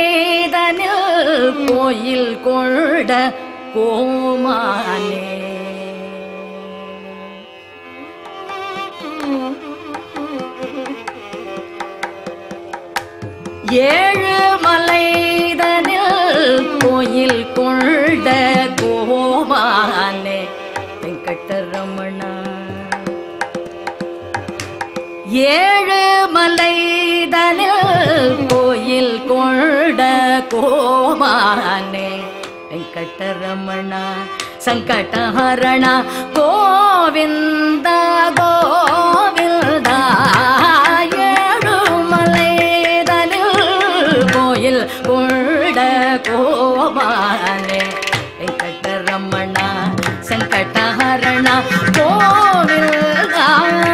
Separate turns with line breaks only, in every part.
மலைதனில் கோயில் கொண்ட கோமானே ஏழு மலைதனில் கோயில் கொண்ட கோமானே வெங்கடரமணா ஏழு மலைதனில் கோயில் கொண்ட கோமானே வெங்கடரமணா சங்கடஹரண கோவிந்த கோவிந்தா ஏழு மலைதனில் கோயில் கொண்ட கோமானே வெங்கடரமணா சங்கடஹரண கோவிந்தா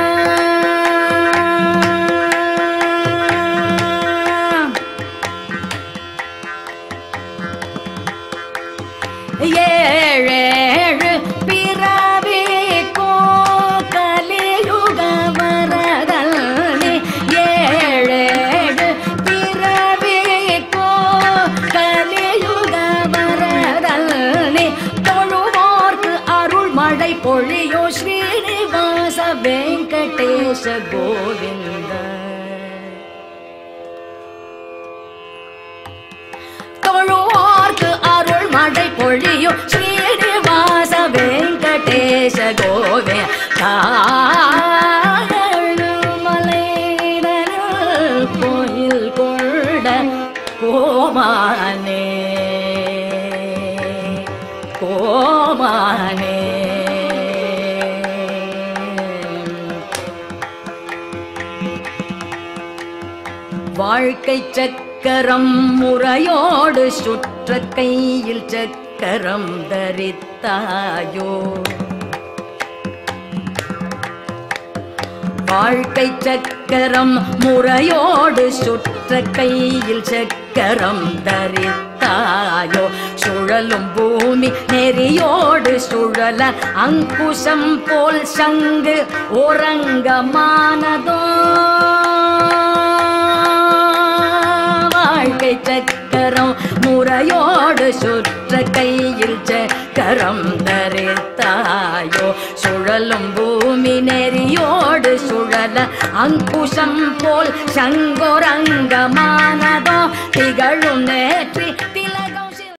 ஏழேழு பிறவி கோகலியுக வரதல்னி ஏழேழு பிறவி கோகலியுக வரதல்னி தொழுவோர்க்கு அருள் மழை பொழியோ ஸ்ரீனிவாச வெங்கடேஷ கோவிந்த தொழுவோர்க்கு அருள் மழை பொழியும் ஸ்ரீனிவாச வெங்கடேஷ கோவே மலைதனில் கோயில் கொண்ட கோமானே கோமானே வாழ்க்கை சக்கரம் முறையோடு சுற்ற கையில் சக்கரம் தரித்தாயோ வாழ்க்கை சக்கரம் முறையோடு சுற்ற கையில் சக்கரம் தரித்தாயோ சுழலும் பூமி நெறியோடு சுழல அங்குசம் போல் சங்கு ஓரங்கமானதோ வாழ்க்கை சக்கரம் முறையோடு சுற்ற கையில் சக்கரம் தரித்தாயோ சுழலும் பூமி நெறியோடு சுழல அங்குசம் போல் சங்கோரங்கமானதோ திகழும் நேற்றி